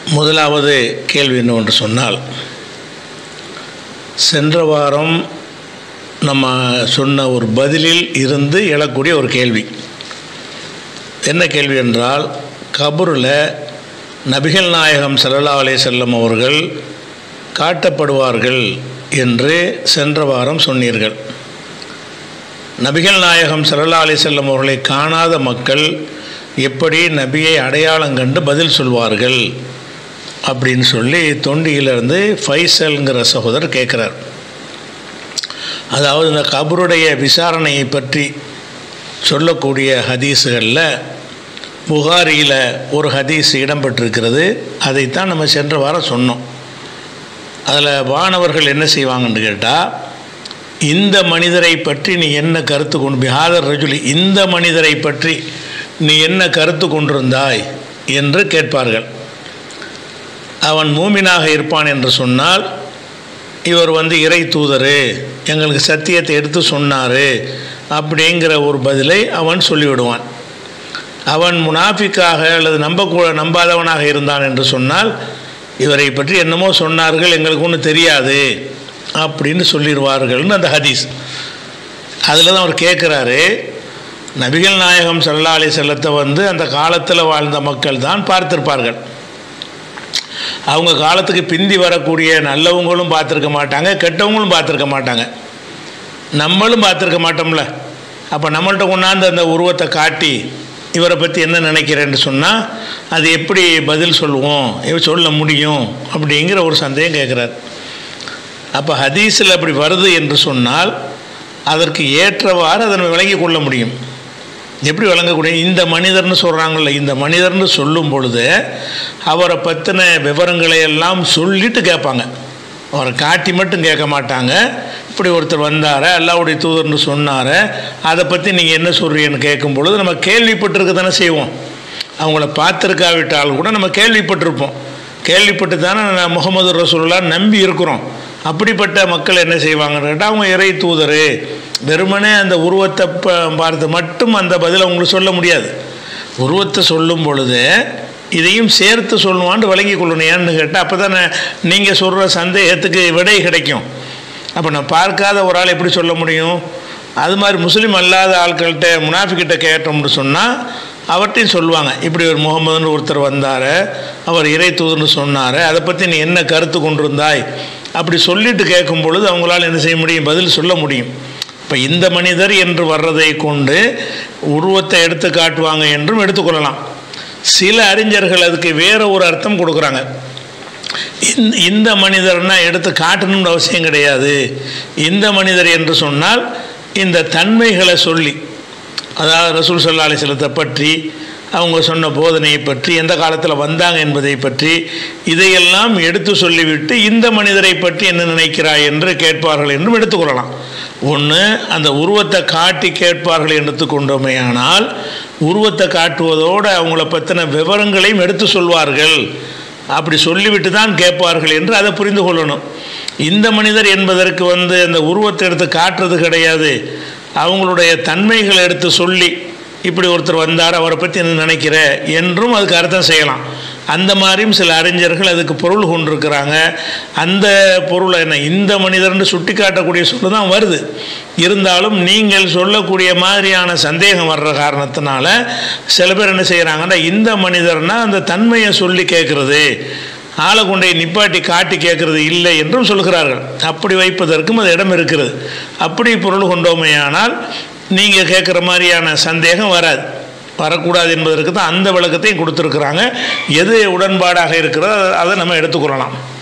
முதலாவது கேள்வி என்னவென்று சொன்னால் சென்ற வாரம் நம்ம சொன்ன ஒரு பதிலில் இருந்து எழக்கூடிய ஒரு கேள்வி என்ன கேள்வி என்றால் கபூரில் நபிகள் நாயகம் ஸல்லல்லாஹு அலைஹி செல்லம் அவர்கள் காட்டப்படுவார்கள் என்று சென்ற வாரம் சொன்னீர்கள் நபிகள் நாயகம் ஸல்லல்லாஹு அலைஹி செல்லம் அவர்களை காணாத மக்கள் எப்படி நபியை அடையாளம் கண்டு பதில் சொல்வார்கள் அப்படின்னு சொல்லி தொண்டியிலிருந்து ஃபைசல்ங்கிற சகோதரர் கேட்குறார் அதாவது இந்த கபருடைய விசாரணையை பற்றி சொல்லக்கூடிய ஹதீஸுகளில் புகாரியில் ஒரு ஹதீஸ் இடம்பெற்றிருக்கிறது அதைத்தான் நம்ம சென்ற வாரம் சொன்னோம் அதில் வானவர்கள் என்ன செய்வாங்கன்னு கேட்டால் இந்த மனிதரை பற்றி நீ என்ன கருத்து கொண்டு பிஹாதர் ரஜுலி இந்த மனிதரை பற்றி நீ என்ன கருத்து கொண்டிருந்தாய் என்று கேட்பார்கள் அவன் மூமினாக இருப்பான் என்று சொன்னால் இவர் வந்து இறை தூதர் எங்களுக்கு சத்தியத்தை எடுத்து சொன்னார் அப்படிங்கிற ஒரு பதிலை அவன் சொல்லிவிடுவான் அவன் முனாஃபிக்காக அல்லது நம்பக்கூட நம்பாதவனாக இருந்தான் என்று சொன்னால் இவரை பற்றி என்னமோ சொன்னார்கள் எங்களுக்கு ஒன்றும் தெரியாது அப்படின்னு சொல்லிடுவார்கள்னு அந்த ஹதீஸ் அதில் தான் அவர் கேட்குறாரு நபிகள் நாயகம் சல்லா அலி செல்லத்தை வந்து அந்த காலத்தில் வாழ்ந்த மக்கள் தான் பார்த்திருப்பார்கள் அவங்க காலத்துக்கு பிந்தி வரக்கூடிய நல்லவங்களும் பார்த்துருக்க மாட்டாங்க கெட்டவங்களும் பார்த்துருக்க மாட்டாங்க நம்மளும் பார்த்துருக்க மாட்டோம்ல அப்போ நம்மள்ட்ட கொண்டாந்து அந்த உருவத்தை காட்டி இவரை பற்றி என்ன நினைக்கிறேன்னு சொன்னால் அது எப்படி பதில் சொல்லுவோம் இவர் சொல்ல முடியும் அப்படிங்கிற ஒரு சந்தேகம் கேட்குறார் அப்போ ஹதீஸில் அப்படி வருது என்று சொன்னால் அதற்கு ஏற்றவாறு அதை நம்ம விளங்கி கொள்ள முடியும் எப்படி விளங்கக்கூடிய இந்த மனிதர்னு சொல்கிறாங்கல்ல இந்த மனிதர்னு சொல்லும் பொழுது அவரை பற்றின விவரங்களை எல்லாம் சொல்லிட்டு கேட்பாங்க அவரை காட்டி மட்டும் கேட்க மாட்டாங்க இப்படி ஒருத்தர் வந்தார அல்லாவுடைய தூதர்னு சொன்னார் அதை பற்றி நீங்கள் என்ன சொல்கிறீங்கன்னு கேட்கும் பொழுது நம்ம கேள்விப்பட்டிருக்க தானே செய்வோம் அவங்கள பார்த்துருக்காவிட்டாலும் கூட நம்ம கேள்விப்பட்டிருப்போம் கேள்விப்பட்டு தானே முகமது ரசூல்லா நம்பி இருக்கிறோம் அப்படிப்பட்ட மக்கள் என்ன செய்வாங்கன்னு கேட்டால் அவங்க இறை தூதர் வெறுமனே அந்த உருவத்தை பார்த்து மட்டும் அந்த பதிலை உங்களுக்கு சொல்ல முடியாது உருவத்தை சொல்லும் பொழுது இதையும் சேர்த்து சொல்லுவான்னு வழங்கி கொள்ளணும் ஏன்னு கேட்டால் அப்போ தானே நீங்கள் சொல்கிற சந்தேகத்துக்கு விடை கிடைக்கும் அப்போ நான் பார்க்காத ஒரு ஆள் எப்படி சொல்ல முடியும் அது மாதிரி முஸ்லீம் அல்லாத ஆட்கள்கிட்ட முனாஃபிக்கிட்ட கேட்டோம்னு சொன்னால் அவர்கிட்டையும் சொல்லுவாங்க இப்படி ஒரு முகமதுன்னு ஒருத்தர் வந்தார் அவர் இறை தூதுன்னு சொன்னார் அதை பற்றி நீ என்ன கருத்து கொண்டிருந்தாய் அப்படி சொல்லிட்டு கேட்கும் பொழுது அவங்களால என்ன செய்ய முடியும் பதில் சொல்ல முடியும் இப்போ இந்த மனிதர் என்று வர்றதை கொண்டு உருவத்தை எடுத்து காட்டுவாங்க என்றும் எடுத்துக்கொள்ளலாம் சில அறிஞர்கள் அதுக்கு வேற ஒரு அர்த்தம் கொடுக்குறாங்க இந்த மனிதர்னா எடுத்து காட்டணும்னு அவசியம் கிடையாது இந்த மனிதர் என்று சொன்னால் இந்த தன்மைகளை சொல்லி அதாவது ரசூல் சல்லா அலிஸ்லத்தை பற்றி அவங்க சொன்ன போதனையை பற்றி எந்த காலத்தில் வந்தாங்க என்பதை பற்றி இதையெல்லாம் எடுத்து சொல்லிவிட்டு இந்த மனிதரை பற்றி என்ன நினைக்கிறாய் என்று கேட்பார்கள் என்றும் எடுத்துக்கொள்ளலாம் ஒன்று அந்த உருவத்தை காட்டி கேட்பார்கள் எடுத்துக்கொண்டோமே ஆனால் உருவத்தை காட்டுவதோடு அவங்கள பற்றின விவரங்களையும் எடுத்து சொல்வார்கள் அப்படி சொல்லிவிட்டு தான் கேட்பார்கள் என்று அதை புரிந்து கொள்ளணும் இந்த மனிதர் என்பதற்கு வந்து அந்த உருவத்தை எடுத்து காட்டுறது கிடையாது அவங்களுடைய தன்மைகளை எடுத்து சொல்லி இப்படி ஒருத்தர் வந்தார் அவரை பற்றி என்ன நினைக்கிற என்றும் அதுக்கு அர்த்தம் செய்யலாம் அந்த மாதிரியும் சில அறிஞர்கள் அதுக்கு பொருள் கொண்டிருக்கிறாங்க அந்த பொருளை என்ன இந்த மனிதர்னு சுட்டி காட்டக்கூடிய சொல்லு தான் வருது இருந்தாலும் நீங்கள் சொல்லக்கூடிய மாதிரியான சந்தேகம் வர்ற காரணத்தினால சில பேர் என்ன செய்கிறாங்கன்னா இந்த மனிதர்னால் அந்த தன்மையை சொல்லி கேட்குறது ஆளை கொண்டை நிப்பாட்டி காட்டி கேட்கறது இல்லை என்றும் சொல்கிறார்கள் அப்படி வைப்பதற்கும் அது இடம் இருக்கிறது அப்படி பொருள் கொண்டோமையானால் நீங்கள் கேட்குற மாதிரியான சந்தேகம் வராது வரக்கூடாது என்பதற்கு தான் அந்த விளக்கத்தையும் கொடுத்துருக்குறாங்க எது உடன்பாடாக இருக்கிறதோ அதை நம்ம எடுத்துக்கொள்ளலாம்